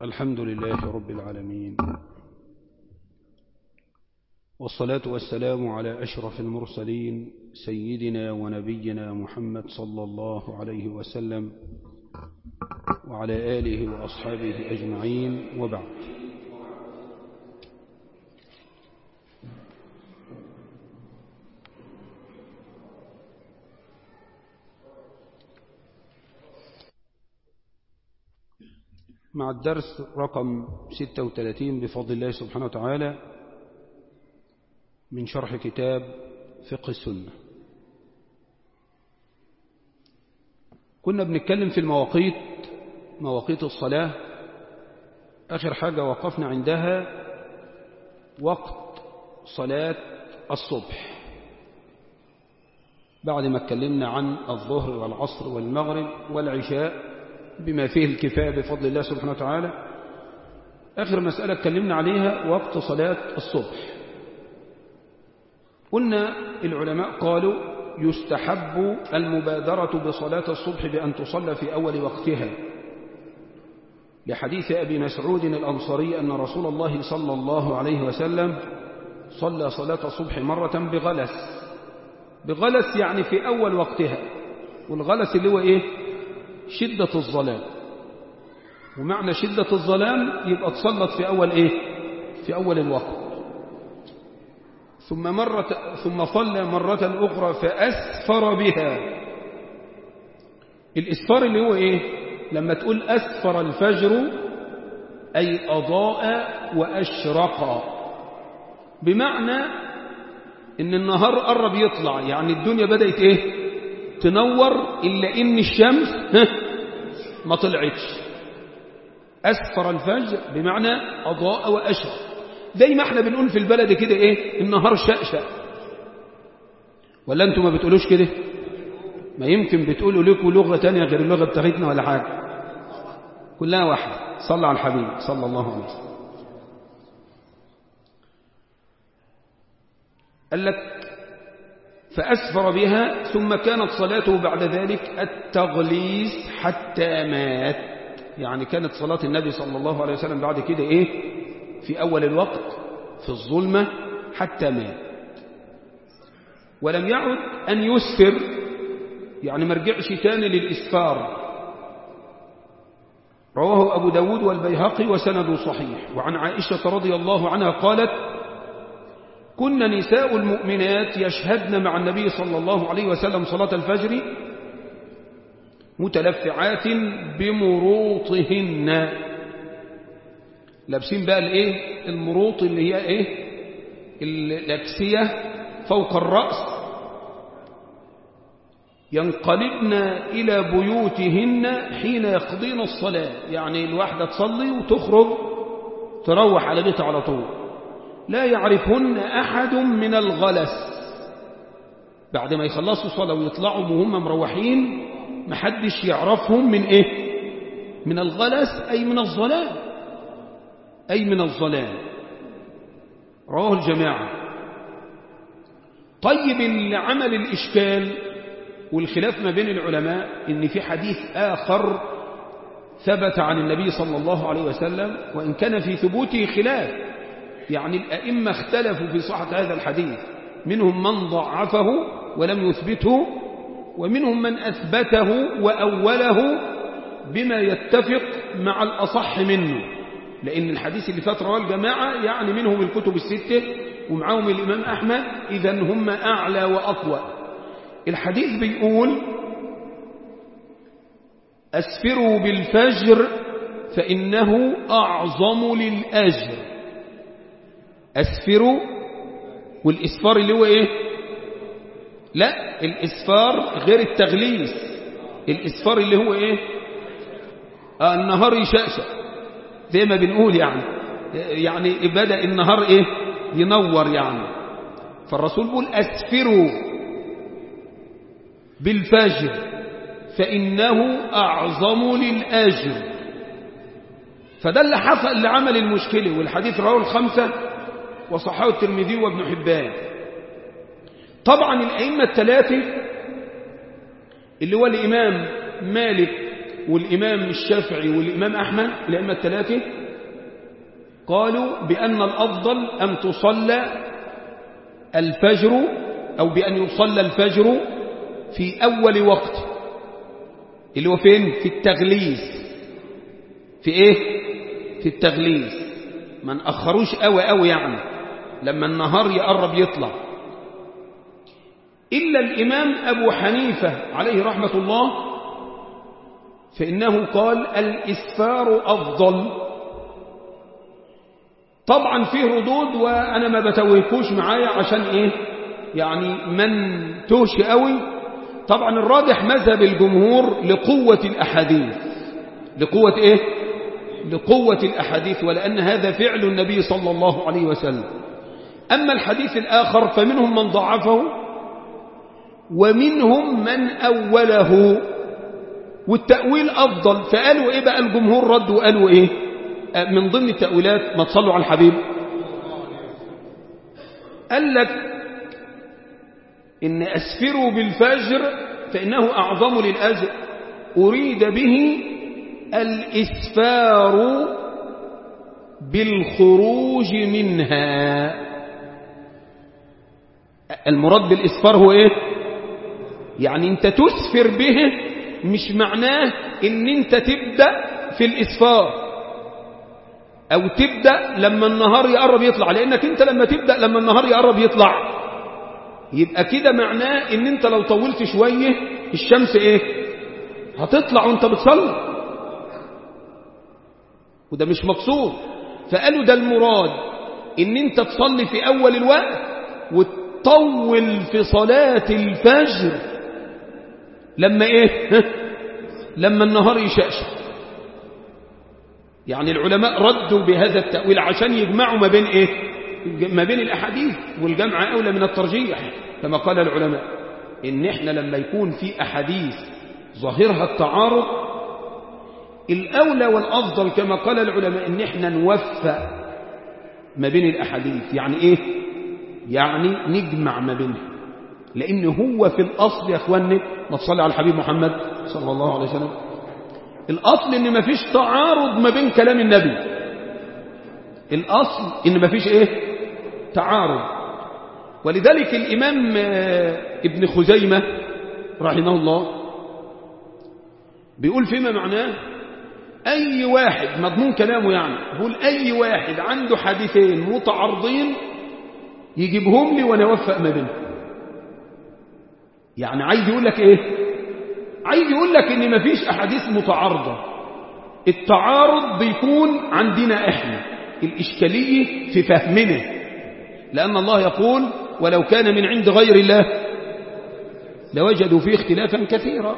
الحمد لله رب العالمين والصلاة والسلام على أشرف المرسلين سيدنا ونبينا محمد صلى الله عليه وسلم وعلى آله وأصحابه أجمعين وبعد مع الدرس رقم 36 بفضل الله سبحانه وتعالى من شرح كتاب فقه السنة كنا بنتكلم في المواقيت مواقيت الصلاة آخر حاجة وقفنا عندها وقت صلاة الصبح بعد ما اتكلمنا عن الظهر والعصر والمغرب والعشاء بما فيه الكفاية بفضل الله سبحانه وتعالى آخر مسألة اتكلمنا عليها وقت صلاة الصبح قلنا العلماء قالوا يستحب المبادرة بصلاة الصبح بأن تصلى في أول وقتها لحديث أبي مسعود الأنصري أن رسول الله صلى الله عليه وسلم صلى صلاة الصبح مرة بغلس بغلس يعني في أول وقتها والغلس اللي هو إيه شدة الظلام ومعنى شدة الظلام يبقى تصلت في أول إيه في أول الوقت ثم مرة ثم صلى مرة أخرى فأسفر بها الإسفار اللي هو إيه لما تقول أسفر الفجر أي أضاء وأشرق بمعنى إن النهار قرب يطلع يعني الدنيا بدأت إيه تنور إلا إن الشمس ما طلعتش أسفر الفجر بمعنى أضاء وأشرق زي ما احنا بنقول في البلد كده ايه النهار شقشق ولا انتم ما بتقولوش كده ما يمكن بتقولوا لكم لغة تانية غير اللغة بتاعتنا ولا حاجة كلها واحدة صلى على الحبيب صلى الله عليه وسلم قال لك فأسفر بها ثم كانت صلاته بعد ذلك التغليس حتى مات يعني كانت صلاة النبي صلى الله عليه وسلم بعد كده ايه في أول الوقت في الظلمة حتى مات ولم يعد أن يسفر يعني ما رجعش تاني للإسفار رواه أبو داود والبيهقي وسنده صحيح وعن عائشة رضي الله عنها قالت كن نساء المؤمنات يشهدن مع النبي صلى الله عليه وسلم صلاة الفجر متلفعات بمروطهن لابسين بقى الايه المروط اللي هي ايه الاكسيه فوق الراس ينقلبن الى بيوتهن حين يقضين الصلاه يعني الواحده تصلي وتخرج تروح على بيتها على طول لا يعرفهن احد من الغلس بعد ما يخلصوا صلاه ويطلعوا وهم مروحين محدش يعرفهم من ايه من الغلس اي من الظلام أي من الظلام رواه الجماعة طيب العمل الإشكال والخلاف ما بين العلماء إن في حديث آخر ثبت عن النبي صلى الله عليه وسلم وإن كان في ثبوته خلاف يعني الأئمة اختلفوا في صحة هذا الحديث منهم من ضعفه ولم يثبته ومنهم من أثبته وأوله بما يتفق مع الأصح منه لأن الحديث اللي فات رواه الجماعة يعني منهم الكتب الستة ومعهم الإمام أحمد إذا هم أعلى وأقوى الحديث بيقول أسفروا بالفجر فإنه أعظم للأجر أسفروا والإسفار اللي هو إيه لا الإسفار غير التغليس الإسفار اللي هو إيه آه النهار يشأشأ زي ما بنقول يعني يعني بدأ النهار ايه ينور يعني فالرسول بيقول أسفروا بالفجر فإنه أعظم للأجر فده اللي حصل اللي عمل المشكلة والحديث رواه الخمسة وصححه الترمذي وابن حبان طبعا الأئمة الثلاثة اللي هو الإمام مالك والإمام الشافعي والإمام أحمد الأئمة الثلاثة قالوا بأن الأفضل أن تصلى الفجر أو بأن يصلى الفجر في أول وقت اللي هو فين في التغليس في إيه في التغليس ما نأخروش قوي قوي يعني لما النهار يقرب يطلع إلا الإمام أبو حنيفة عليه رحمة الله فإنه قال الإسفار أفضل طبعا فيه ردود وأنا ما بتوهكوش معايا عشان إيه يعني من توش قوي طبعا الراجح مذهب الجمهور لقوة الأحاديث لقوة إيه لقوة الأحاديث ولأن هذا فعل النبي صلى الله عليه وسلم أما الحديث الآخر فمنهم من ضعفه ومنهم من أوله والتأويل أفضل فقالوا إيه بقى الجمهور ردوا وقالوا إيه من ضمن التأويلات ما تصلوا على الحبيب قال لك إن أسفروا بالفجر فإنه أعظم للأجر أريد به الإسفار بالخروج منها المراد بالإسفار هو إيه يعني أنت تسفر به مش معناه ان انت تبدأ في الاسفار او تبدأ لما النهار يقرب يطلع لانك انت لما تبدأ لما النهار يقرب يطلع يبقى كده معناه ان انت لو طولت شوية الشمس ايه هتطلع وانت بتصلي وده مش مقصود فقالوا ده المراد ان انت تصلي في اول الوقت وتطول في صلاة الفجر لما ايه لما النهار يشأشأ يعني العلماء ردوا بهذا التأويل عشان يجمعوا ما بين ايه ما بين الاحاديث والجمع اولى من الترجيح كما قال العلماء ان احنا لما يكون في احاديث ظاهرها التعارض الاولى والافضل كما قال العلماء ان احنا نوفق ما بين الاحاديث يعني ايه يعني نجمع ما بينها لأن هو في الأصل يا أخواني ما تصلي على الحبيب محمد صلى الله عليه وسلم الأصل إن ما فيش تعارض ما بين كلام النبي الأصل إن ما فيش إيه تعارض ولذلك الإمام ابن خزيمة رحمه الله بيقول فيما معناه أي واحد مضمون كلامه يعني بيقول أي واحد عنده حديثين متعارضين يجيبهم لي وانا اوفق ما بينهم يعني عايز يقول لك ايه عايز يقول لك ان مفيش احاديث متعارضه التعارض بيكون عندنا احنا الاشكاليه في فهمنا لان الله يقول ولو كان من عند غير الله لوجدوا فيه اختلافا كثيرا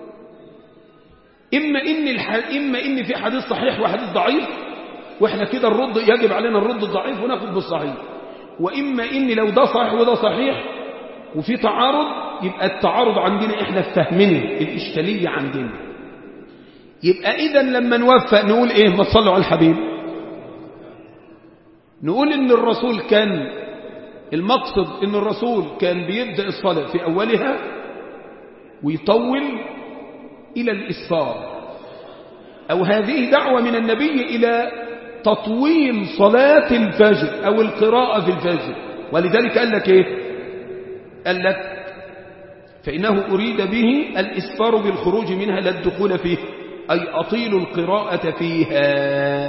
اما ان الح... اما ان في حديث صحيح وحديث ضعيف واحنا كده الرد يجب علينا الرد الضعيف وناخد بالصحيح واما ان لو ده صحيح وده صحيح وفي تعارض يبقى التعارض عندنا احنا في فهمنا الاشكاليه عندنا يبقى اذا لما نوفق نقول ايه ما تصلوا على الحبيب نقول ان الرسول كان المقصد ان الرسول كان بيبدا الصلاه في اولها ويطول الى الاسفار او هذه دعوه من النبي الى تطويل صلاه الفجر او القراءه في الفجر ولذلك قال لك ايه قال لك فإنه أريد به الإسفار بالخروج منها لا الدخول فيه أي أطيل القراءة فيها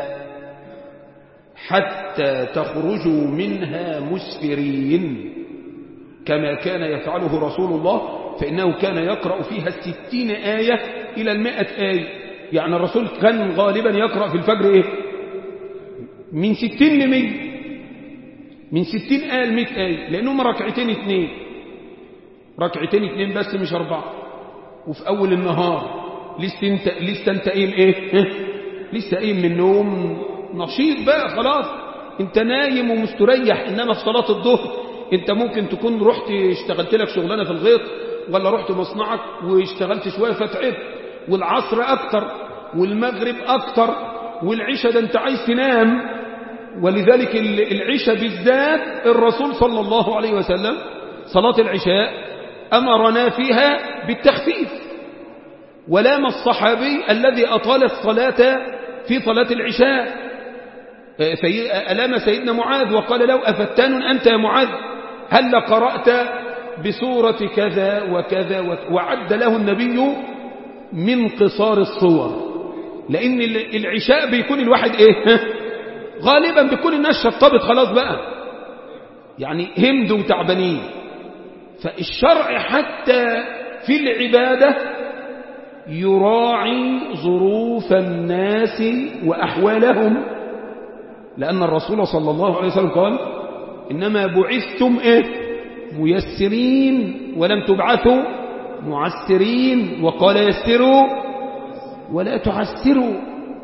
حتى تخرجوا منها مسفرين كما كان يفعله رسول الله فإنه كان يقرأ فيها الستين آية إلى المائة آية يعني الرسول كان غالبا يقرأ في الفجر إيه من ستين لمية من ستين آية لمائة آية لأنهم ركعتين اثنين ركعتين اتنين بس مش أربعة وفي أول النهار لسه انت لسه انت قايم ايه لسه قايم من النوم نشيط بقى خلاص انت نايم ومستريح انما في صلاة الظهر انت ممكن تكون رحت اشتغلت لك شغلانة في الغيط ولا رحت مصنعك واشتغلت شوية فتعبت والعصر اكتر والمغرب اكتر والعشاء ده انت عايز تنام ولذلك العشاء بالذات الرسول صلى الله عليه وسلم صلاة العشاء أمرنا فيها بالتخفيف ولام الصحابي الذي أطال الصلاة في صلاة العشاء ألام سيدنا معاذ وقال له أفتان أنت يا معاذ هل قرأت بسورة كذا وكذا وعد له النبي من قصار الصور لأن العشاء بيكون الواحد إيه غالبا بيكون الناس شطبت خلاص بقى يعني همد وتعبانين فالشرع حتى في العبادة يراعي ظروف الناس وأحوالهم لأن الرسول صلى الله عليه وسلم قال إنما بعثتم إيه ميسرين ولم تبعثوا معسرين وقال يسروا ولا تعسروا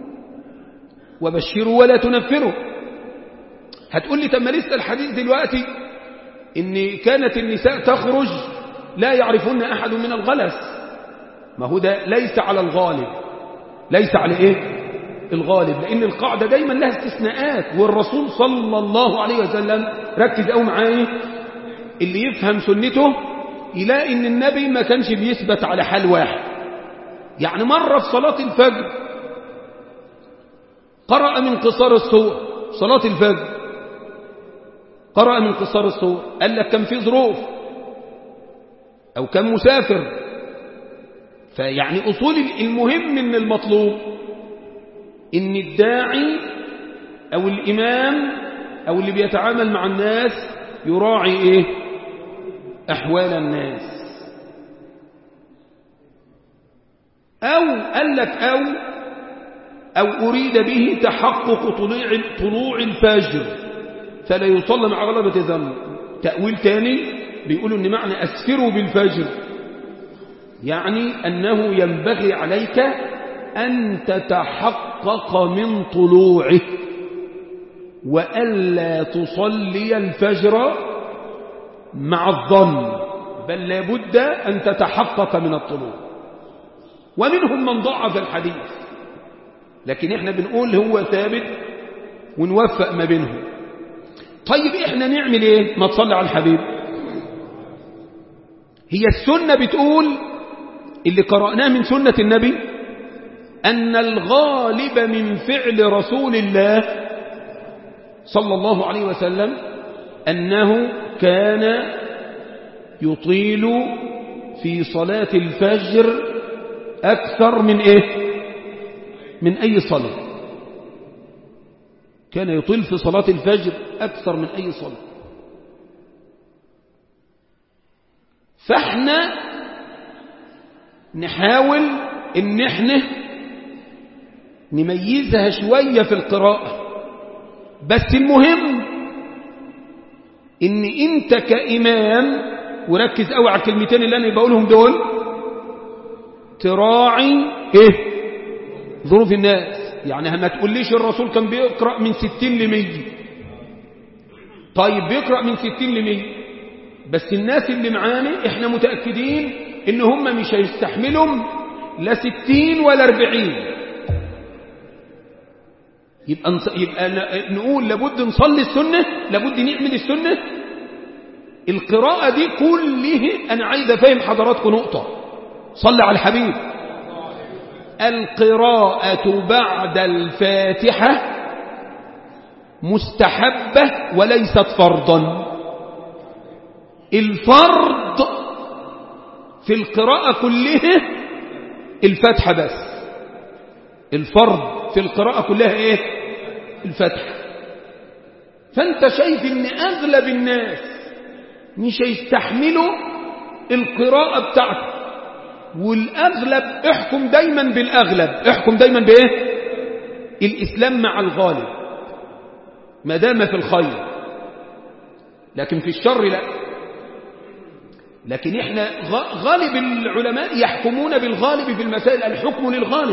وبشروا ولا تنفروا هتقول لي طب ما لسه الحديث دلوقتي ان كانت النساء تخرج لا يعرفون احد من الغلس ما هو ده ليس على الغالب ليس على ايه الغالب لان القاعده دايما لها استثناءات والرسول صلى الله عليه وسلم ركز قوي معايا اللي يفهم سنته يلاقي ان النبي ما كانش بيثبت على حال واحد يعني مره في صلاه الفجر قرأ من قصار الصور صلاة الفجر قرأ من قصار الصور قال لك كان في ظروف أو كان مسافر فيعني أصول المهم من المطلوب إن الداعي أو الإمام أو اللي بيتعامل مع الناس يراعي إيه أحوال الناس أو قال لك أو أو أريد به تحقق طلوع طلوع الفجر فلا يصلى مع غلبة ذنب تأويل تاني بيقولوا إن معنى أسفروا بالفجر يعني أنه ينبغي عليك أن تتحقق من طلوعه وألا تصلي الفجر مع الظن بل لابد أن تتحقق من الطلوع ومنهم من ضعف الحديث لكن احنا بنقول هو ثابت ونوفق ما بينهم طيب احنا نعمل ايه ما تصلي على الحبيب هي السنة بتقول اللي قرأناه من سنة النبي أن الغالب من فعل رسول الله صلى الله عليه وسلم أنه كان يطيل في صلاة الفجر أكثر من إيه من أي صلاة كان يطيل في صلاة الفجر أكثر من أي صلاة فاحنا نحاول ان احنا نميزها شوية في القراءة بس المهم ان انت كإمام وركز قوي على الكلمتين اللي انا بقولهم دول تراعي ايه ظروف الناس يعني ما تقوليش الرسول كان بيقرأ من ستين لمية طيب بيقرأ من ستين لمية بس الناس اللي معانا احنا متأكدين ان هم مش هيستحملوا لا ستين ولا اربعين يبقى, نص... يبقى نقول لابد نصلي السنة لابد نعمل السنة القراءة دي كله أنا عايز أفهم حضراتكم نقطة صلي على الحبيب القراءة بعد الفاتحة مستحبة وليست فرضا الفرض في القراءة كلها الفتحة بس الفرض في القراءة كلها ايه الفتحة فانت شايف ان اغلب الناس مش هيستحملوا القراءة بتاعته والاغلب احكم دايما بالاغلب احكم دايما بايه الاسلام مع الغالب ما دام في الخير لكن في الشر لا لكن احنا غالب العلماء يحكمون بالغالب في المسائل الحكم للغالب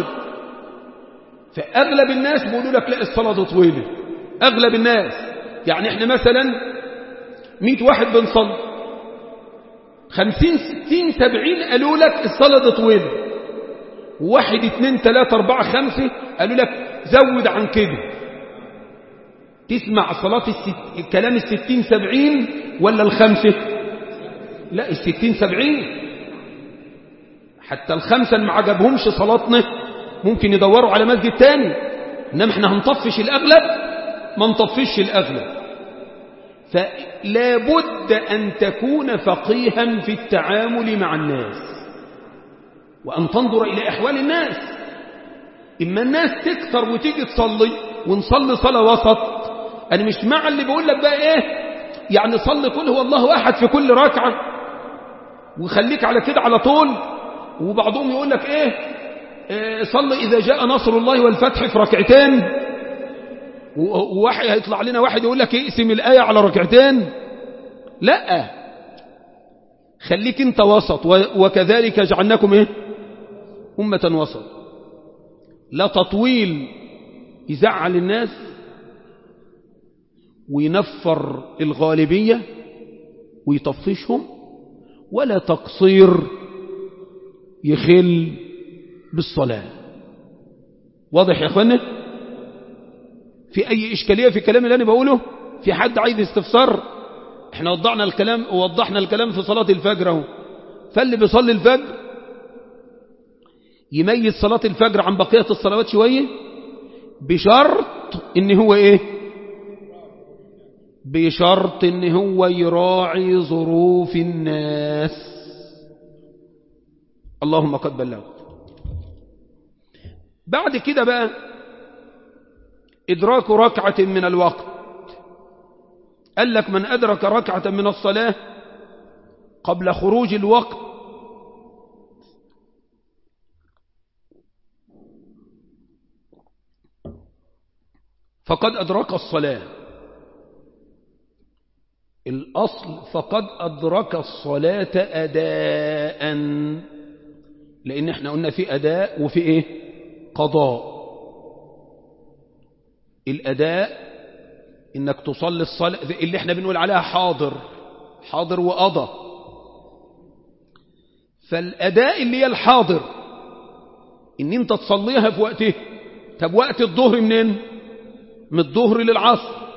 فأغلب الناس بيقولوا لك لا الصلاة طويلة أغلب الناس يعني احنا مثلا 100 واحد بنصلي 50 60 70 قالوا لك الصلاة طويلة واحد اثنين ثلاثة أربعة خمسة قالوا لك زود عن كده تسمع صلاة الست... كلام الستين سبعين ولا الخمسة لا الستين سبعين حتى الخمسة اللي ما عجبهمش صلاتنا ممكن يدوروا على مسجد تاني إنما احنا هنطفش الأغلب ما نطفش الأغلب فلا بد أن تكون فقيها في التعامل مع الناس وأن تنظر إلى أحوال الناس إما الناس تكتر وتيجي تصلي ونصلي صلاة وسط أنا مش مع اللي بقول لك بقى إيه يعني صلي كل هو الله أحد في كل ركعة وخليك على كده على طول وبعضهم يقول لك إيه, إيه صلي إذا جاء نصر الله والفتح في ركعتين وواحد هيطلع لنا واحد يقول لك اقسم الآية على ركعتين لا خليك انت وسط وكذلك جعلناكم ايه أمة وسط لا تطويل يزعل الناس وينفر الغالبية ويطفشهم ولا تقصير يخل بالصلاة واضح يا اخوانا في أي إشكالية في الكلام اللي أنا بقوله في حد عايز استفسار احنا وضحنا الكلام ووضحنا الكلام في صلاة الفجر اهو فاللي بيصلي الفجر يميز صلاة الفجر عن بقية الصلوات شوية بشرط ان هو ايه بشرط ان هو يراعي ظروف الناس اللهم قد بلغت بعد كده بقى إدراك ركعة من الوقت قال لك من أدرك ركعة من الصلاة قبل خروج الوقت فقد أدرك الصلاة الأصل فقد أدرك الصلاة أداء لأن احنا قلنا في أداء وفي إيه قضاء الأداء إنك تصلي الصلاة اللي احنا بنقول عليها حاضر حاضر وقضى فالأداء اللي هي الحاضر إن أنت تصليها في وقته طب وقت الظهر منين من الظهر للعصر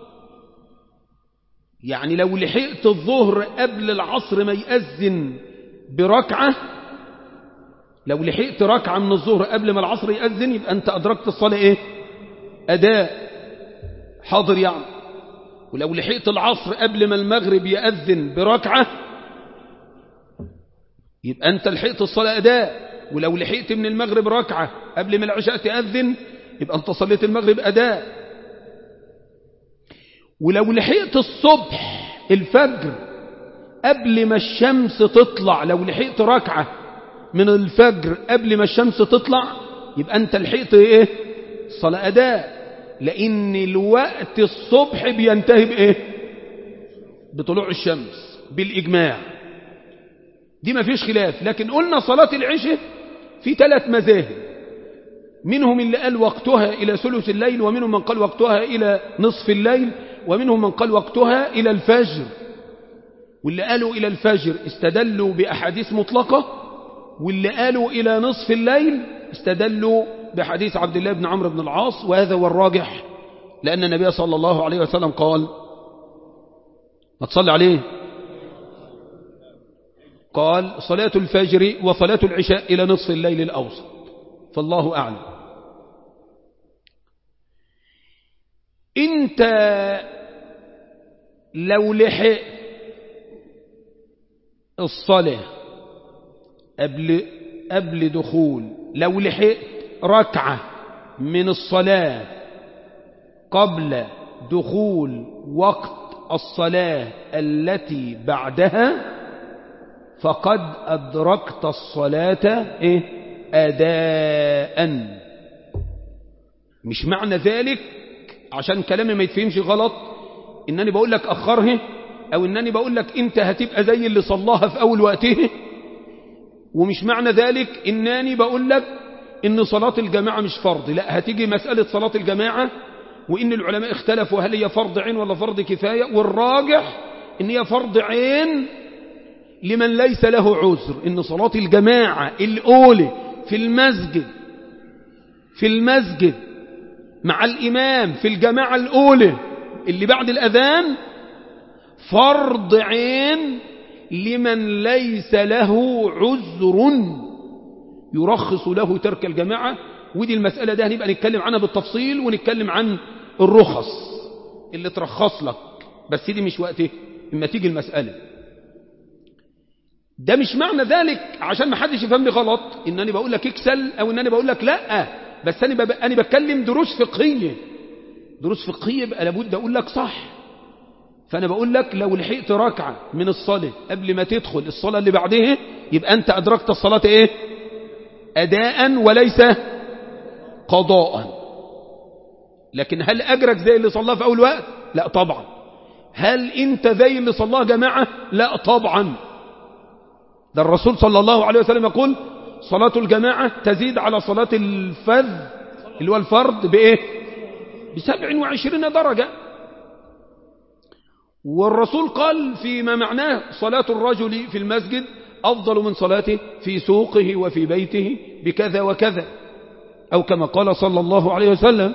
يعني لو لحقت الظهر قبل العصر ما يأذن بركعة لو لحقت ركعة من الظهر قبل ما العصر يأذن يبقى أنت أدركت الصلاة إيه أداء حاضر يعني ولو لحقت العصر قبل ما المغرب يأذن بركعة يبقى أنت لحقت الصلاة أداء ولو لحقت من المغرب ركعة قبل ما العشاء تأذن يبقى أنت صليت المغرب أداء ولو لحقت الصبح الفجر قبل ما الشمس تطلع لو لحقت ركعة من الفجر قبل ما الشمس تطلع يبقى أنت لحقت إيه صلاة أداء لأن الوقت الصبح بينتهي بإيه بطلوع الشمس بالإجماع دي ما فيش خلاف لكن قلنا صلاة العشاء في ثلاث مذاهب منهم اللي قال وقتها إلى ثلث الليل ومنهم من قال وقتها إلى نصف الليل ومنهم من قال وقتها إلى الفجر واللي قالوا إلى الفجر استدلوا بأحاديث مطلقة واللي قالوا إلى نصف الليل استدلوا بحديث عبد الله بن عمرو بن العاص وهذا هو الراجح لأن النبي صلى الله عليه وسلم قال ما تصلي عليه قال صلاة الفجر وصلاة العشاء إلى نصف الليل الأوسط فالله أعلم انت لو لحق الصلاة قبل, قبل دخول لو لحقت ركعة من الصلاة قبل دخول وقت الصلاة التي بعدها فقد أدركت الصلاة إيه؟ أداء مش معنى ذلك عشان كلامي ما يتفهمش غلط إنني بقول لك أخره أو إنني بقول لك أنت هتبقى زي اللي صلاها في أول وقته ومش معنى ذلك إنني بقول لك إن صلاة الجماعة مش فرض لا هتيجي مسألة صلاة الجماعة وإن العلماء اختلفوا هل هي فرض عين ولا فرض كفاية والراجح إن هي فرض عين لمن ليس له عذر إن صلاة الجماعة الأولى في المسجد في المسجد مع الإمام في الجماعة الأولى اللي بعد الأذان فرض عين لمن ليس له عذر يرخص له ترك الجماعة ودي المسألة ده هنبقى نتكلم عنها بالتفصيل ونتكلم عن الرخص اللي ترخص لك بس دي مش وقته اما تيجي المسألة ده مش معنى ذلك عشان ما حدش يفهمني غلط ان انا بقول لك اكسل او ان انا بقول لك لا بس انا بب... انا بتكلم دروس فقهيه دروس فقهيه بقى لابد اقول لك صح فانا بقول لك لو لحقت ركعه من الصلاه قبل ما تدخل الصلاه اللي بعدها يبقى انت ادركت الصلاه ايه اداء وليس قضاء لكن هل اجرك زي اللي صلاه في اول وقت لا طبعا هل انت زي اللي صلاه جماعه لا طبعا ده الرسول صلى الله عليه وسلم يقول صلاة الجماعة تزيد على صلاة الفذ اللي هو الفرد بإيه بسبع وعشرين درجة والرسول قال فيما معناه صلاة الرجل في المسجد أفضل من صلاته في سوقه وفي بيته بكذا وكذا أو كما قال صلى الله عليه وسلم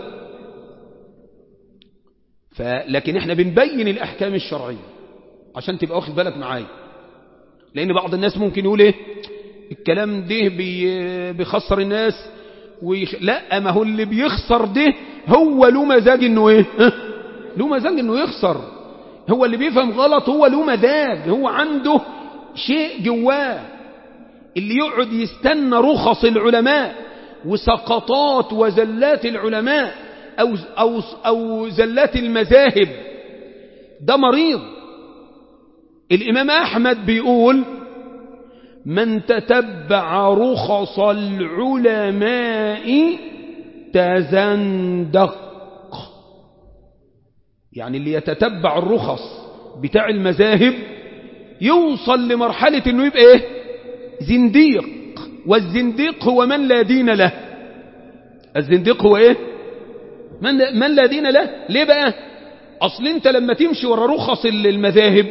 لكن احنا بنبين الأحكام الشرعية عشان تبقى واخد بالك معايا لأن بعض الناس ممكن يقول إيه الكلام ده بي بيخسر الناس ويخ... لا ما هو اللي بيخسر ده هو له مزاج انه ايه له مزاج انه يخسر هو اللي بيفهم غلط هو له مزاج هو عنده شيء جواه اللي يقعد يستنى رخص العلماء وسقطات وزلات العلماء أو, أو, أو زلات المذاهب ده مريض الإمام أحمد بيقول من تتبع رخص العلماء تزندق يعني اللي يتتبع الرخص بتاع المذاهب يوصل لمرحلة انه يبقى ايه زنديق والزنديق هو من لا دين له الزنديق هو ايه من, من لا دين له ليه بقى اصل انت لما تمشي ورا رخص المذاهب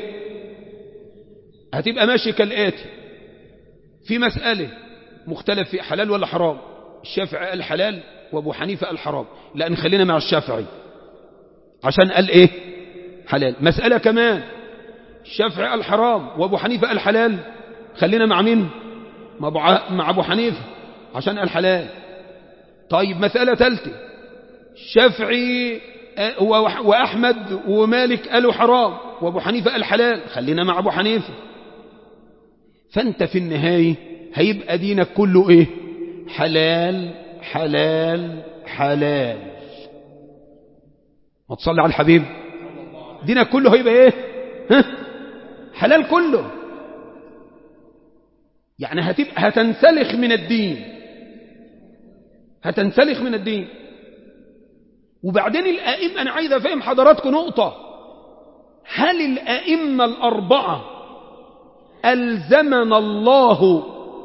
هتبقى ماشي كالآتي في مسألة مختلف في حلال ولا حرام الشافعي قال حلال وابو حنيفة قال حرام لا نخلينا مع الشافعي عشان قال ايه حلال مسألة كمان الشافعي قال حرام وابو حنيفة قال حلال خلينا مع مين مع ابو حنيفة عشان قال حلال طيب مسألة ثالثة الشافعي وأحمد ومالك قالوا حرام وابو حنيفة قال حلال خلينا مع ابو حنيفة فانت في النهاية هيبقى دينك كله ايه حلال حلال حلال ما تصلي على الحبيب دينك كله هيبقى ايه ها؟ حلال كله يعني هتبقى هتنسلخ من الدين هتنسلخ من الدين وبعدين الأئمة أنا عايز أفهم حضراتكم نقطة هل الأئمة الأربعة ألزمنا الله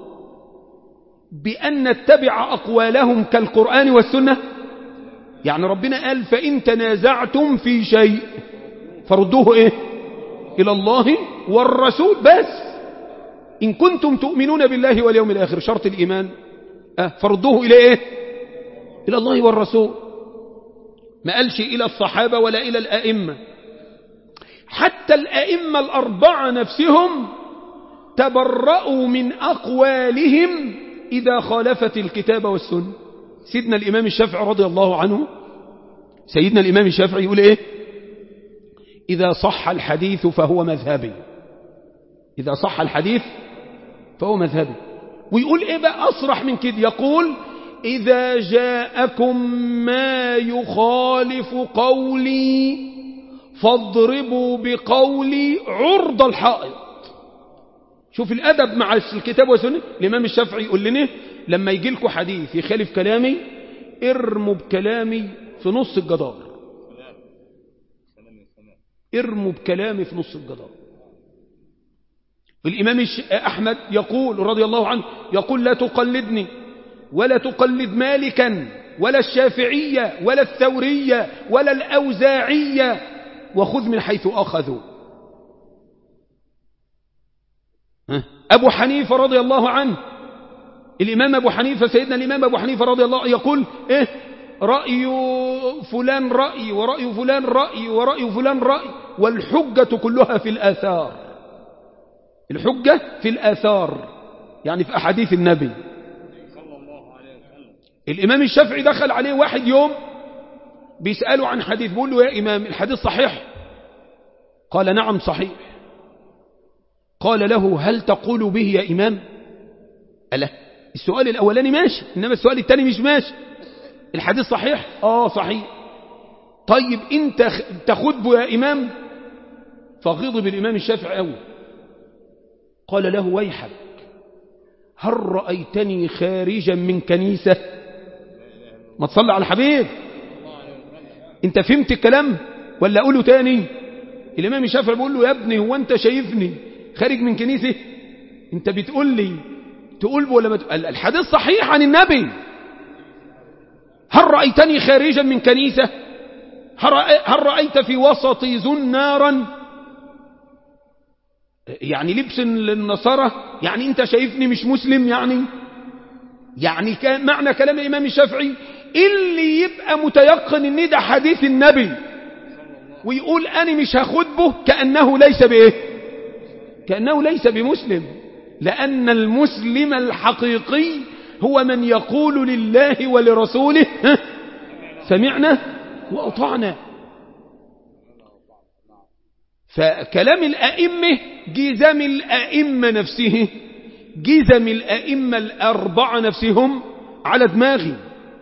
بأن نتبع أقوالهم كالقرآن والسنة يعني ربنا قال فإن تنازعتم في شيء فردوه إيه إلى الله والرسول بس إن كنتم تؤمنون بالله واليوم الآخر شرط الإيمان أه فردوه إلى إيه إلى الله والرسول ما قالش إلى الصحابة ولا إلى الأئمة حتى الأئمة الأربعة نفسهم تبرأوا من أقوالهم إذا خالفت الكتاب والسنة سيدنا الإمام الشافعي رضي الله عنه سيدنا الإمام الشافعي يقول إيه إذا صح الحديث فهو مذهبي إذا صح الحديث فهو مذهبي ويقول إيه بقى أصرح من كده يقول إذا جاءكم ما يخالف قولي فاضربوا بقولي عرض الحائط شوف الأدب مع الكتاب والسنة الإمام الشافعي يقول لنا لما يجي لكم حديث يخالف كلامي ارموا بكلامي في نص الجدار ارموا بكلامي في نص الجدار الإمام أحمد يقول رضي الله عنه يقول لا تقلدني ولا تقلد مالكا ولا الشافعية ولا الثورية ولا الأوزاعية وخذ من حيث أخذوا أبو حنيفة رضي الله عنه الإمام أبو حنيفة سيدنا الإمام أبو حنيفة رضي الله عنه يقول إيه رأي فلان رأي ورأي فلان رأي ورأي فلان رأي والحجة كلها في الآثار الحجة في الآثار يعني في أحاديث النبي الإمام الشافعي دخل عليه واحد يوم بيسأله عن حديث بيقول له يا إمام الحديث صحيح قال نعم صحيح قال له هل تقول به يا إمام ألا السؤال الأولاني ماشي إنما السؤال الثاني مش ماشي الحديث صحيح آه صحيح طيب انت تخذبه يا إمام فغضب الإمام الشافعي أول قال له ويحك هل رأيتني خارجا من كنيسة ما تصلي على الحبيب انت فهمت الكلام ولا أقوله تاني الإمام الشافعي بيقول له يا ابني هو انت شايفني خارج من كنيسة انت بتقول لي تقول ولا ما تقول الحديث صحيح عن النبي هل رأيتني خارجا من كنيسة هل رأيت في وسطي زن نارا يعني لبس للنصارى يعني انت شايفني مش مسلم يعني يعني كان معنى كلام الإمام الشافعي اللي يبقى متيقن ان ده حديث النبي ويقول أنا مش هخطبه كأنه ليس بإيه كأنه ليس بمسلم لأن المسلم الحقيقي هو من يقول لله ولرسوله سمعنا وأطعنا فكلام الأئمة جزم الأئمة نفسه جزم الأئمة الأربعة نفسهم على دماغي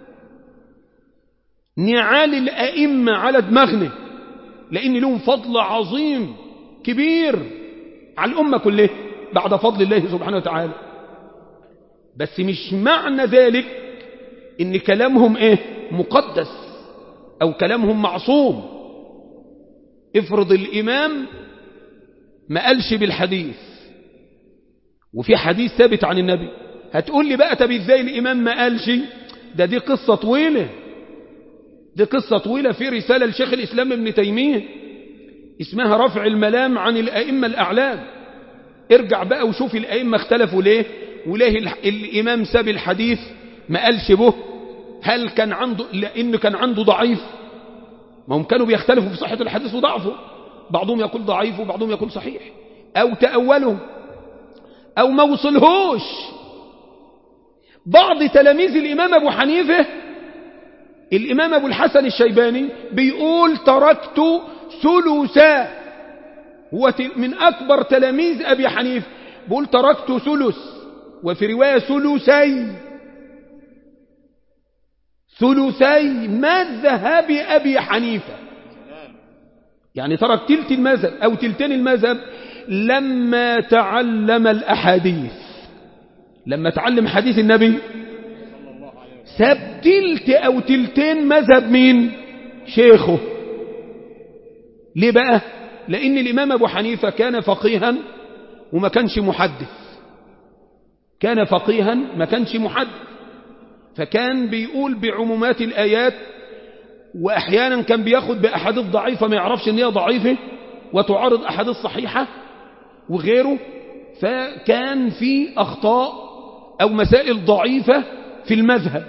نعال الأئمة على دماغنا لأن لهم فضل عظيم كبير على الأمة كلها بعد فضل الله سبحانه وتعالى بس مش معنى ذلك ان كلامهم ايه مقدس او كلامهم معصوم افرض الامام ما قالش بالحديث وفي حديث ثابت عن النبي هتقول لي بقى طب ازاي الامام ما قالش ده دي قصة طويلة دي قصة طويلة في رسالة لشيخ الاسلام ابن تيمية اسمها رفع الملام عن الائمة الاعلام ارجع بقى وشوف الائمة اختلفوا ليه وليه الامام ساب الحديث ما قالش به هل كان عنده لانه كان عنده ضعيف ما هم كانوا بيختلفوا في صحة الحديث وضعفه بعضهم يقول ضعيف وبعضهم يقول صحيح او تأوله او ما وصلهوش بعض تلاميذ الامام ابو حنيفة الامام ابو الحسن الشيباني بيقول تركت ثلثا هو من اكبر تلاميذ ابي حنيفة بيقول تركت ثلث وفي رواية ثلثي ثلثي مذهب أبي حنيفة يعني ترك تلت المذهب أو تلتين المذهب لما تعلم الأحاديث لما تعلم حديث النبي ساب تلت أو تلتين مذهب مين شيخه ليه بقى لأن الإمام أبو حنيفة كان فقيها وما كانش محدث كان فقيها ما كانش محدث فكان بيقول بعمومات الآيات وأحيانا كان بياخد بأحاديث ضعيفة ما يعرفش ان هي ضعيفة وتعارض أحاديث صحيحة وغيره فكان في أخطاء أو مسائل ضعيفة في المذهب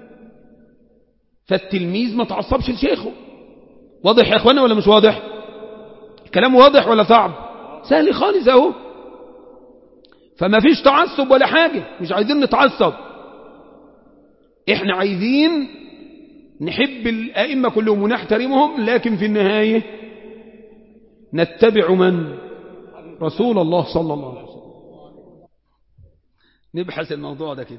فالتلميذ ما تعصبش لشيخه واضح يا اخوانا ولا مش واضح الكلام واضح ولا صعب سهل خالص اهو فما فيش تعصب ولا حاجة مش عايزين نتعصب احنا عايزين نحب الأئمة كلهم ونحترمهم لكن في النهاية نتبع من رسول الله صلى الله عليه وسلم نبحث الموضوع ده كده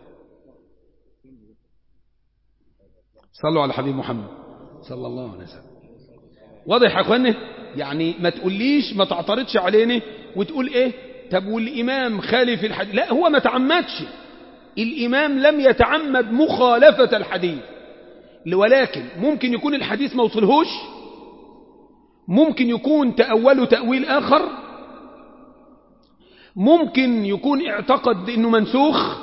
صلوا على حبيب محمد صلى الله عليه وسلم واضح يا اخواني يعني ما تقوليش ما تعترضش علينا وتقول ايه طب والامام خالف الحديث لا هو ما تعمدش الامام لم يتعمد مخالفة الحديث ولكن ممكن يكون الحديث ما وصلهوش ممكن يكون تأوله تأويل آخر ممكن يكون اعتقد انه منسوخ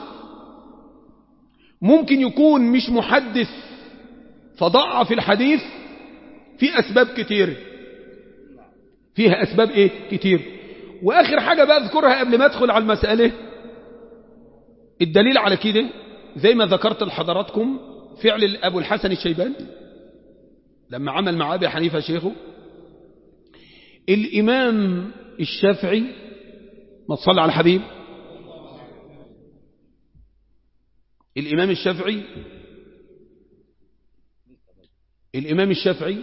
ممكن يكون مش محدث فضعف الحديث في أسباب كتير فيها أسباب إيه كتير وآخر حاجة بقى أذكرها قبل ما أدخل على المسألة الدليل على كده زي ما ذكرت لحضراتكم فعل أبو الحسن الشيباني لما عمل مع أبي حنيفة شيخه الإمام الشافعي ما تصلي على الحبيب الإمام الشافعي الإمام الشافعي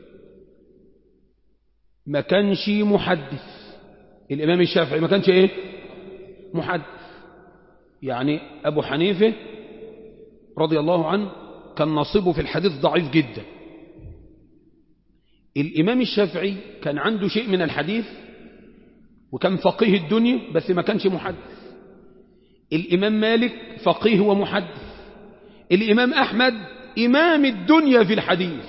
ما كانش محدث الإمام الشافعي ما كانش إيه محدث يعني أبو حنيفة رضي الله عنه كان نصيبه في الحديث ضعيف جدا الإمام الشافعي كان عنده شيء من الحديث وكان فقيه الدنيا بس ما كانش محدث الإمام مالك فقيه ومحدث الإمام أحمد إمام الدنيا في الحديث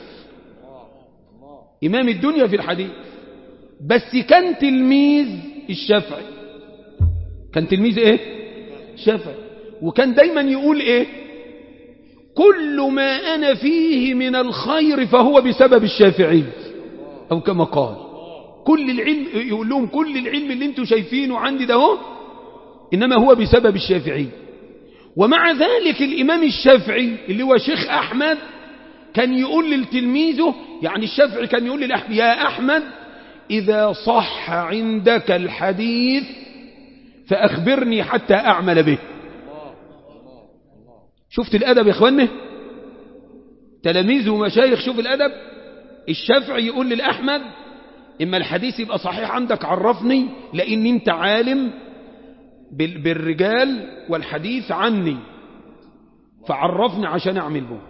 إمام الدنيا في الحديث بس كان تلميذ الشافعي كان تلميذ إيه الشافعي وكان دايما يقول إيه كل ما أنا فيه من الخير فهو بسبب الشافعي أو كما قال كل العلم يقول لهم كل العلم اللي انتم شايفينه عندي ده هو إنما هو بسبب الشافعي ومع ذلك الإمام الشافعي اللي هو شيخ أحمد كان يقول للتلميذه يعني الشافعي كان يقول للأحمد يا أحمد إذا صح عندك الحديث فأخبرني حتى أعمل به شفت الأدب يا إخواني تلاميذ ومشايخ شوف الأدب الشافعي يقول للأحمد إما الحديث يبقى صحيح عندك عرفني لأن أنت عالم بالرجال والحديث عني فعرفني عشان أعمل به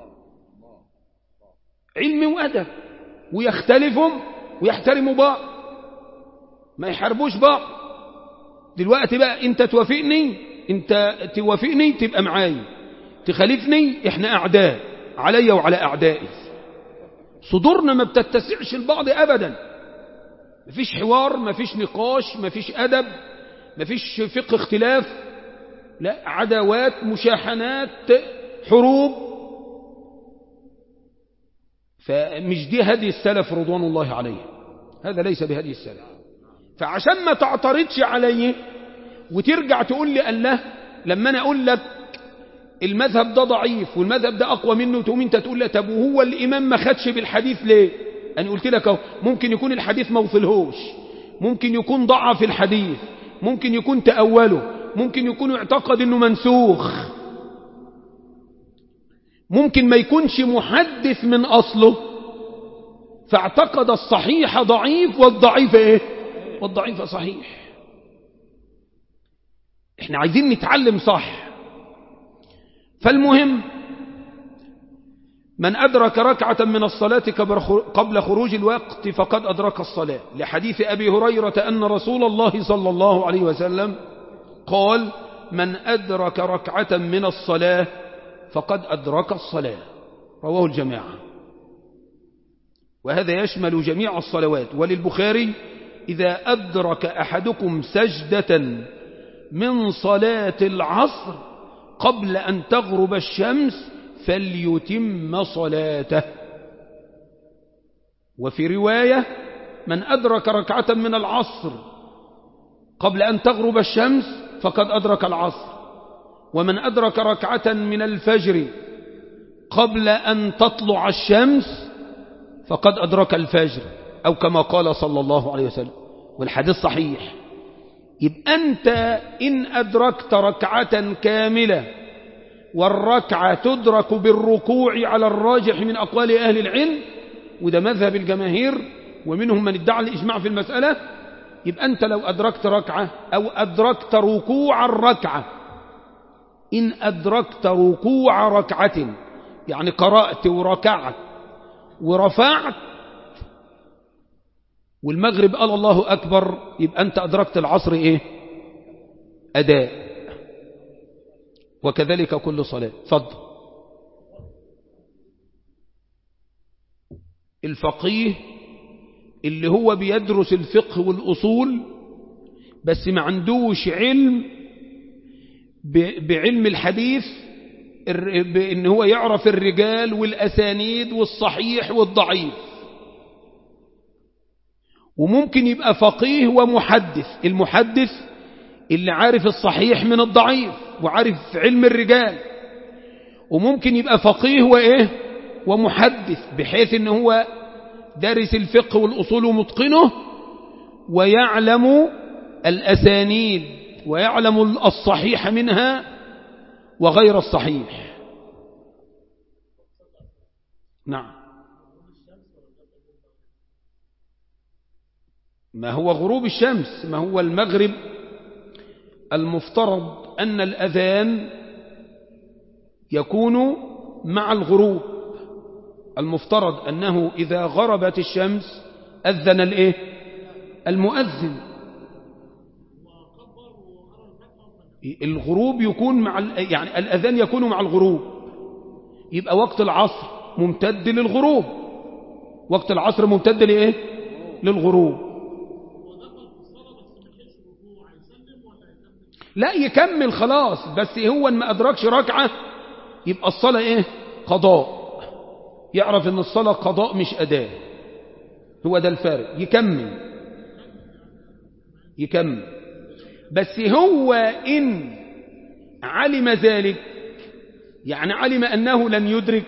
علم وأدب ويختلفهم ويحترموا بعض ما يحاربوش بعض دلوقتي بقى انت توافقني انت توافقني تبقى معايا تخالفني احنا اعداء علي وعلى اعدائي صدورنا ما بتتسعش البعض ابدا مفيش حوار مفيش نقاش مفيش ادب مفيش فقه اختلاف لا عداوات مشاحنات حروب فمش دي هدي السلف رضوان الله عليه هذا ليس بهدي السلف فعشان ما تعترضش علي وترجع تقول لي الله لما انا اقول لك المذهب ده ضعيف والمذهب ده اقوى منه تقوم انت تقول لي طب وهو الامام ما خدش بالحديث ليه انا قلت لك اهو ممكن يكون الحديث ما وصلهوش ممكن يكون ضعف الحديث ممكن يكون تأوله ممكن يكون اعتقد انه منسوخ ممكن ما يكونش محدث من اصله فاعتقد الصحيح ضعيف والضعيف ايه والضعيف صحيح احنا عايزين نتعلم صح فالمهم من أدرك ركعة من الصلاة قبل خروج الوقت فقد أدرك الصلاة لحديث أبي هريرة أن رسول الله صلى الله عليه وسلم قال من أدرك ركعة من الصلاة فقد أدرك الصلاة رواه الجماعة وهذا يشمل جميع الصلوات وللبخاري إذا أدرك أحدكم سجدة من صلاة العصر قبل أن تغرب الشمس فليتم صلاته وفي رواية من أدرك ركعة من العصر قبل أن تغرب الشمس فقد أدرك العصر ومن أدرك ركعة من الفجر قبل أن تطلع الشمس فقد أدرك الفجر أو كما قال صلى الله عليه وسلم والحديث صحيح يبقى أنت إن أدركت ركعة كاملة والركعة تدرك بالركوع على الراجح من أقوال أهل العلم وده مذهب الجماهير ومنهم من ادعى الإجماع في المسألة يبقى أنت لو أدركت ركعة أو أدركت ركوع الركعة إن أدركت ركوع ركعة يعني قرأت وركعت ورفعت والمغرب قال الله أكبر يبقى أنت أدركت العصر إيه أداء وكذلك كل صلاة فضل الفقيه اللي هو بيدرس الفقه والأصول بس ما عندوش علم بعلم الحديث بأن هو يعرف الرجال والأسانيد والصحيح والضعيف وممكن يبقى فقيه ومحدث المحدث اللي عارف الصحيح من الضعيف وعارف علم الرجال وممكن يبقى فقيه وإيه ومحدث بحيث ان هو دارس الفقه والأصول ومتقنه ويعلم الأسانيد ويعلم الصحيح منها وغير الصحيح نعم ما هو غروب الشمس ما هو المغرب المفترض أن الأذان يكون مع الغروب المفترض أنه إذا غربت الشمس أذن الإيه المؤذن الغروب يكون مع يعني الأذان يكون مع الغروب يبقى وقت العصر ممتد للغروب وقت العصر ممتد لإيه للغروب لا يكمل خلاص بس هو ما أدركش ركعة يبقى الصلاة إيه قضاء يعرف ان الصلاة قضاء مش أداء هو ده الفارق يكمل يكمل بس هو إن علم ذلك يعني علم أنه لن يدرك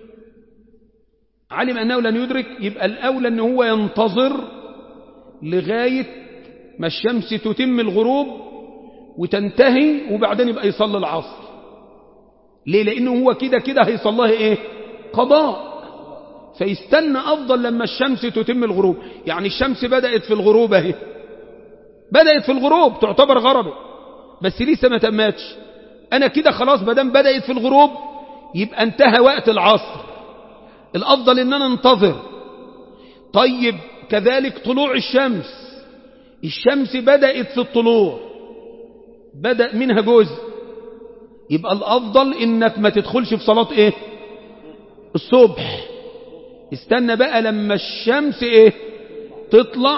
علم أنه لن يدرك يبقى الأولى أنه هو ينتظر لغاية ما الشمس تتم الغروب وتنتهي وبعدين يبقى يصلي العصر ليه لأنه هو كده كده هيصليه إيه قضاء فيستنى أفضل لما الشمس تتم الغروب يعني الشمس بدأت في الغروب اهي بدأت في الغروب تعتبر غربت بس لسه ما تماتش أنا كده خلاص بدم بدأت في الغروب يبقى انتهى وقت العصر الأفضل إن أنا انتظر طيب كذلك طلوع الشمس الشمس بدأت في الطلوع بدأ منها جزء يبقى الأفضل إنك ما تدخلش في صلاة إيه الصبح استنى بقى لما الشمس إيه تطلع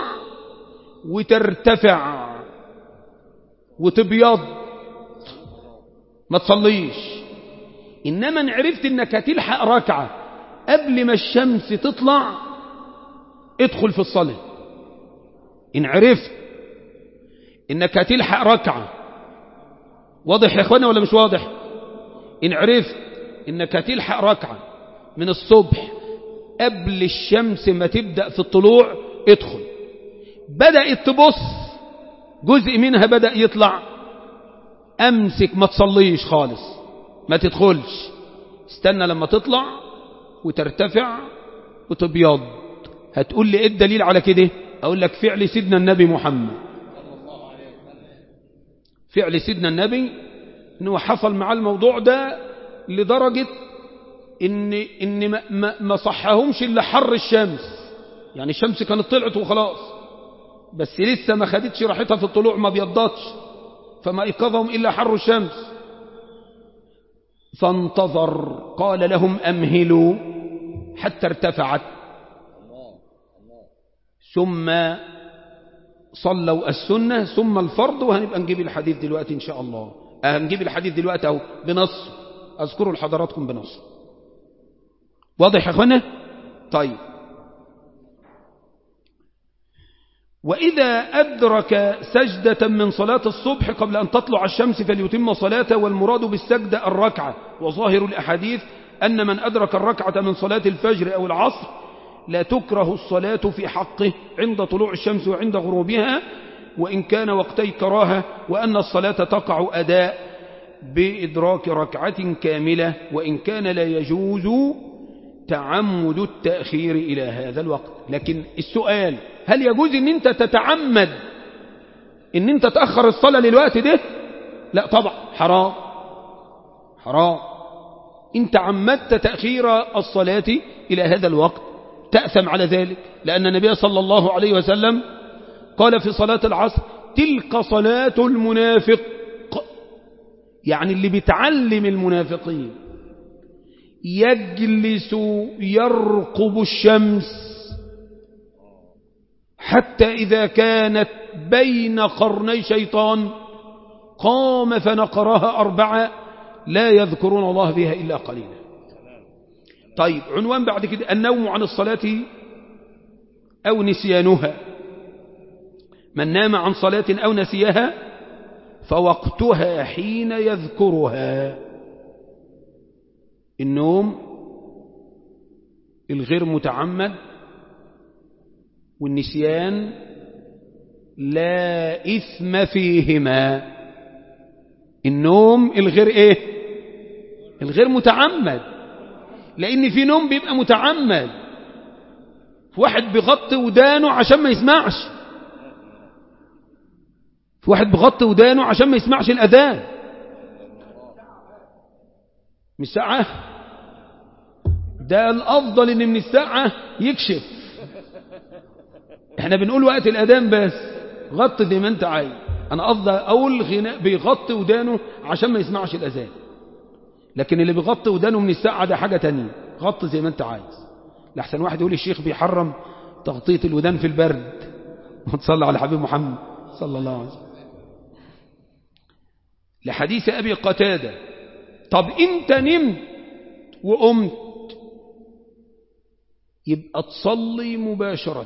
وترتفع وتبيض ما تصليش إنما ان عرفت إنك هتلحق ركعة قبل ما الشمس تطلع ادخل في الصلاة إن عرفت إنك هتلحق ركعة واضح يا إخوانا ولا مش واضح إن عرفت إنك هتلحق ركعة من الصبح قبل الشمس ما تبدأ في الطلوع ادخل بدأت تبص جزء منها بدأ يطلع أمسك ما تصليش خالص ما تدخلش استنى لما تطلع وترتفع وتبيض هتقول لي ايه الدليل على كده اقول لك فعل سيدنا النبي محمد فعل سيدنا النبي انه حصل مع الموضوع ده لدرجة ان, إن ما, ما, ما صحهمش الا حر الشمس يعني الشمس كانت طلعت وخلاص بس لسه ما خدتش راحتها في الطلوع ما بيضتش فما ايقظهم الا حر الشمس فانتظر قال لهم امهلوا حتى ارتفعت ثم صلوا السنة ثم الفرض وهنبقى نجيب الحديث دلوقتي إن شاء الله هنجيب الحديث دلوقتي أهو بنص أذكره لحضراتكم بنص واضح يا أخوانا طيب وإذا أدرك سجدة من صلاة الصبح قبل أن تطلع الشمس فليتم صلاته والمراد بالسجدة الركعة وظاهر الأحاديث أن من أدرك الركعة من صلاة الفجر أو العصر لا تكره الصلاة في حقه عند طلوع الشمس وعند غروبها وإن كان وقتي كراهة وأن الصلاة تقع أداء بإدراك ركعة كاملة وإن كان لا يجوز تعمد التأخير إلى هذا الوقت لكن السؤال هل يجوز أن أنت تتعمد أن أنت تأخر الصلاة للوقت ده لا طبعا حرام حرام إن تعمدت تأخير الصلاة إلى هذا الوقت تأثم على ذلك لأن النبي صلى الله عليه وسلم قال في صلاة العصر تلك صلاة المنافق يعني اللي بتعلم المنافقين يجلس يرقب الشمس حتى إذا كانت بين قرني شيطان قام فنقرها أربعة لا يذكرون الله بها إلا قليلا طيب عنوان بعد كده النوم عن الصلاة أو نسيانها من نام عن صلاة أو نسيها فوقتها حين يذكرها النوم الغير متعمد والنسيان لا إثم فيهما النوم الغير إيه الغير متعمد لأن في نوم بيبقى متعمد واحد بيغطي ودانه عشان ما يسمعش في واحد بغطي ودانه عشان ما يسمعش الأذان مش ساعة ده الأفضل إن من الساعة يكشف احنا بنقول وقت الأذان بس غطي زي ما انت عايز أنا أفضل أقول غناء بيغطي ودانه عشان ما يسمعش الأذان لكن اللي بيغطي ودانه من الساعة ده حاجة تانية غطي زي ما انت عايز لحسن واحد يقول الشيخ بيحرم تغطية الودان في البرد وتصلى على حبيب محمد صلى الله عليه وسلم لحديث أبي قتادة طب انت نمت وقمت يبقى تصلي مباشرة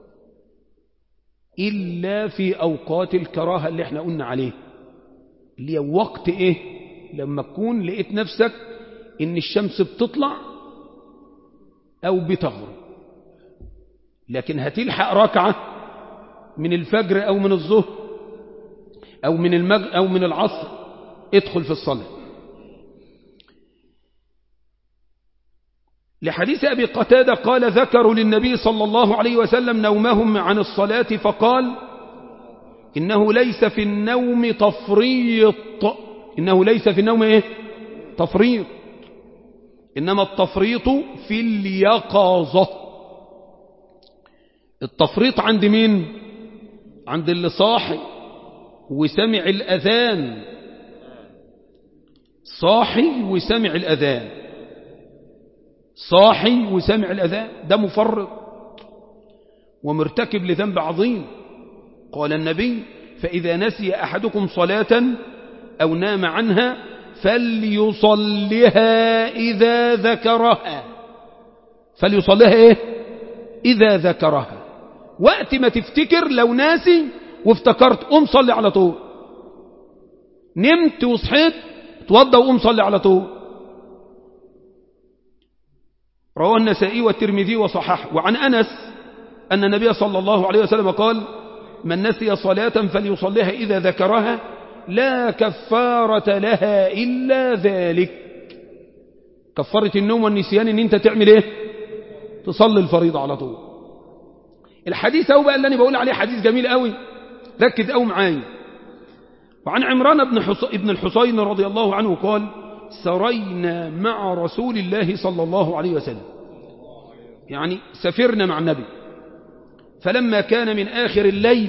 إلا في أوقات الكراهة اللي احنا قلنا عليه اللي هي وقت ايه لما تكون لقيت نفسك ان الشمس بتطلع او بتغرب لكن هتلحق ركعة من الفجر او من الظهر او من المغ او من العصر ادخل في الصلاة لحديث أبي قتادة قال ذكروا للنبي صلى الله عليه وسلم نومهم عن الصلاة فقال إنه ليس في النوم تفريط إنه ليس في النوم إيه؟ تفريط إنما التفريط في اليقظة التفريط عند مين عند اللي صاحي وسمع الأذان صاحي وسمع الأذان صاحي وسمع الأذان ده مفرط ومرتكب لذنب عظيم قال النبي فإذا نسي أحدكم صلاة أو نام عنها فليصلها إذا ذكرها فليصلها إيه إذا ذكرها وقت ما تفتكر لو ناسي وافتكرت قوم صلي على طول نمت وصحيت توضى وقوم صلي على طول رواه النسائي والترمذي وصححه وعن أنس أن النبي صلى الله عليه وسلم قال من نسي صلاة فليصليها إذا ذكرها لا كفارة لها إلا ذلك كفارة النوم والنسيان ان انت تعمل ايه تصلي الفريضة على طول الحديث هو بقى اللي انا بقول عليه حديث جميل قوي ركز قوي معايا وعن عمران بن, حص... ابن الحصين رضي الله عنه قال سرينا مع رسول الله صلى الله عليه وسلم يعني سفرنا مع النبي فلما كان من آخر الليل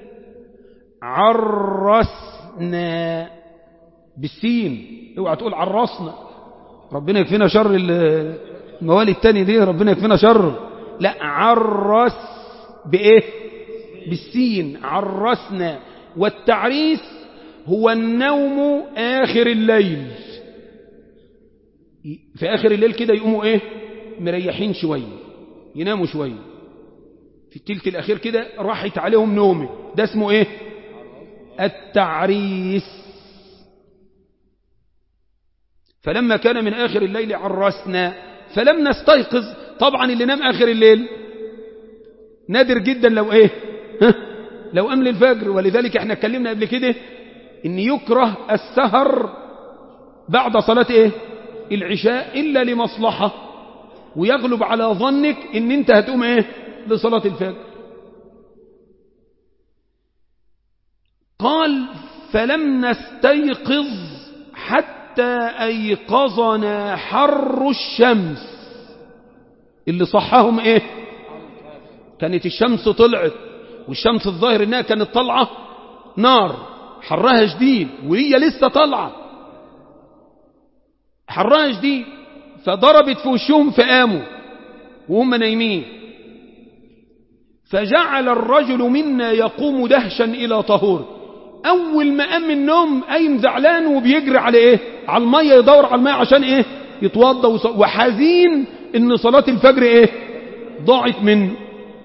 عرسنا بالسين اوعى تقول عرسنا ربنا يكفينا شر الموالي التاني دي ربنا يكفينا شر لا عرس بإيه بالسين عرسنا والتعريس هو النوم آخر الليل في آخر الليل كده يقوموا إيه مريحين شوية يناموا شوية في التلت الأخير كده راحت عليهم نومه ده اسمه إيه التعريس فلما كان من آخر الليل عرسنا فلم نستيقظ طبعا اللي نام آخر الليل نادر جدا لو إيه ها لو أمل الفجر ولذلك احنا اتكلمنا قبل كده ان يكره السهر بعد صلاة ايه العشاء إلا لمصلحة ويغلب على ظنك ان انت هتقوم ايه لصلاة الفجر قال فلم نستيقظ حتى أيقظنا حر الشمس اللي صحهم ايه كانت الشمس طلعت والشمس الظاهر انها كانت طالعة نار حرها شديد وهي لسه طالعة حرها شديد فضربت في وشهم فقاموا وهم نايمين فجعل الرجل منا يقوم دهشا إلى طهور أول ما قام من النوم قايم زعلان وبيجري على إيه على المية يدور على المية عشان إيه يتوضى وحزين إن صلاة الفجر إيه ضاعت منه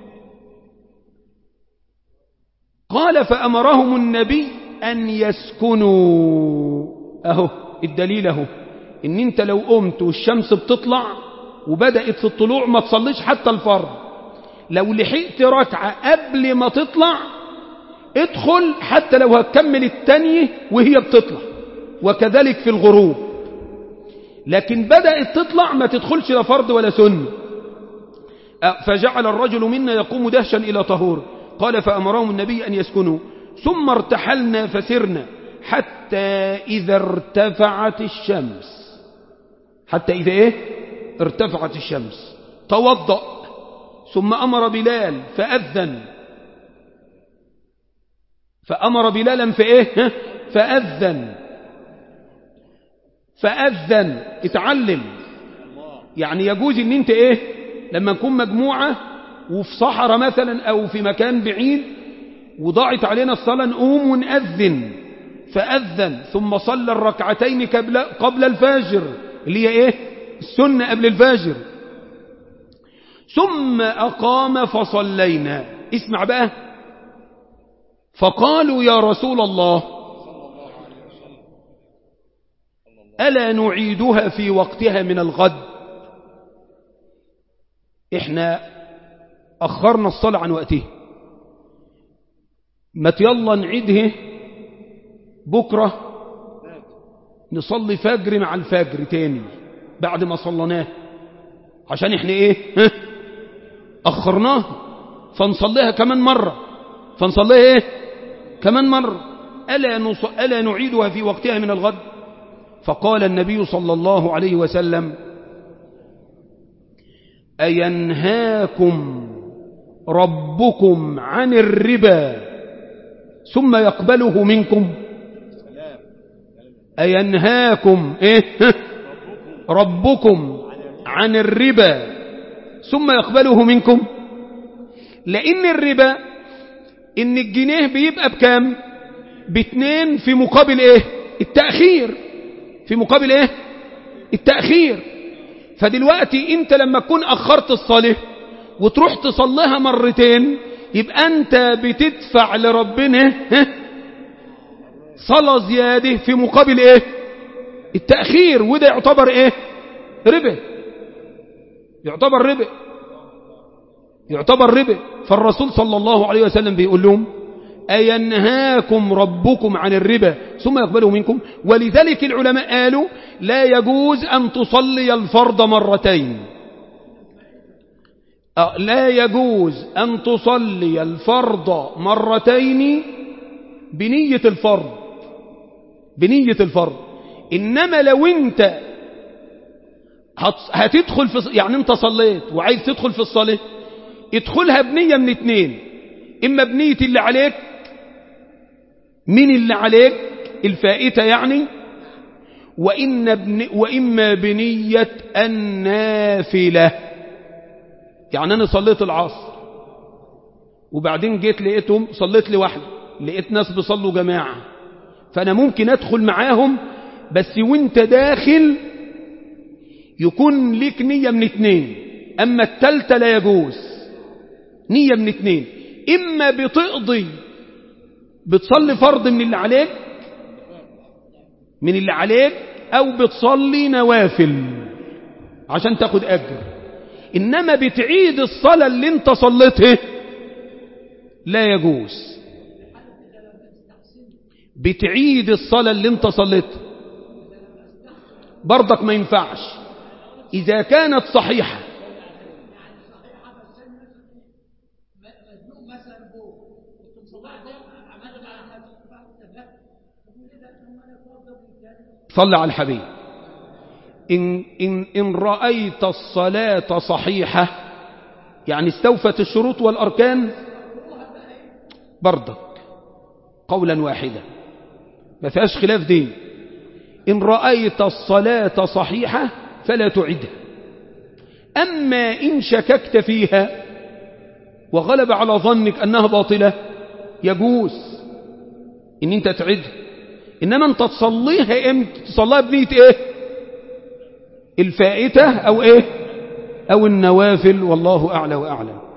قال فأمرهم النبي أن يسكنوا أهو الدليل أهو إن أنت لو قمت والشمس بتطلع وبدأت في الطلوع ما تصليش حتى الفرض لو لحقت ركعة قبل ما تطلع ادخل حتى لو هتكمل التانية وهي بتطلع وكذلك في الغروب لكن بدأت تطلع ما تدخلش لا فرض ولا سنة فجعل الرجل منا يقوم دهشا إلى طهور قال فأمرهم النبي أن يسكنوا ثم ارتحلنا فسرنا حتى إذا ارتفعت الشمس حتى إذا إيه ارتفعت الشمس توضأ ثم أمر بلال فأذن فأمر بلالا فإيه فأذن فأذن اتعلم يعني يجوز ان انت ايه لما نكون مجموعة وفي صحراء مثلا او في مكان بعيد وضاعت علينا الصلاة نقوم ونأذن فأذن ثم صلى الركعتين قبل, قبل الفجر اللي هي ايه السنة قبل الفجر ثم أقام فصلينا اسمع بقى فقالوا يا رسول الله ألا نعيدها في وقتها من الغد احنا أخرنا الصلاة عن وقته ما يلا نعيده بكرة نصلي فجر مع الفجر تاني بعد ما صلناه عشان احنا ايه ها؟ أخرناه فنصليها كمان مرة فنصليها ايه كمان مرة ألا, نص... ألا نعيدها في وقتها من الغد فقال النبي صلى الله عليه وسلم أينهاكم ربكم عن الربا ثم يقبله منكم أينهاكم إيه؟ ربكم عن الربا ثم يقبله منكم لأن الربا إن الجنيه بيبقى بكام باتنين في مقابل إيه التأخير في مقابل إيه التأخير فدلوقتي انت لما تكون اخرت الصلاة وتروح تصليها مرتين يبقى انت بتدفع لربنا صلاة زيادة في مقابل ايه التأخير وده يعتبر ايه ربا يعتبر ربا يعتبر ربا فالرسول صلى الله عليه وسلم بيقول لهم أينهاكم ربكم عن الربا ثم يقبله منكم ولذلك العلماء قالوا لا يجوز أن تصلي الفرض مرتين لا يجوز أن تصلي الفرض مرتين بنية الفرض بنية الفرض إنما لو أنت هتدخل في يعني أنت صليت وعايز تدخل في الصلاة ادخلها بنية من اتنين إما بنية اللي عليك من اللي عليك الفائتة يعني وإن بن وإما بنية النافلة يعني أنا صليت العصر وبعدين جيت لقيتهم صليت لوحدي لقيت ناس بيصلوا جماعة فأنا ممكن أدخل معاهم بس وانت داخل يكون ليك نية من اتنين أما التالتة لا يجوز نية من اتنين إما بتقضي بتصلي فرض من اللي عليك من اللي عليك أو بتصلي نوافل عشان تاخد أجر إنما بتعيد الصلاة اللي انت صليتها لا يجوز بتعيد الصلاة اللي انت صليتها برضك ما ينفعش إذا كانت صحيحة صلى على الحبيب إن, إن, إن رأيت الصلاة صحيحة يعني استوفت الشروط والأركان برضك قولا واحدا ما فيهاش خلاف دين إن رأيت الصلاة صحيحة فلا تعدها أما إن شككت فيها وغلب على ظنك أنها باطلة يجوز إن أنت تعدها إنما أنت تصليها إمتى تصليها بنية إيه الفائتة أو إيه أو النوافل والله أعلى وأعلم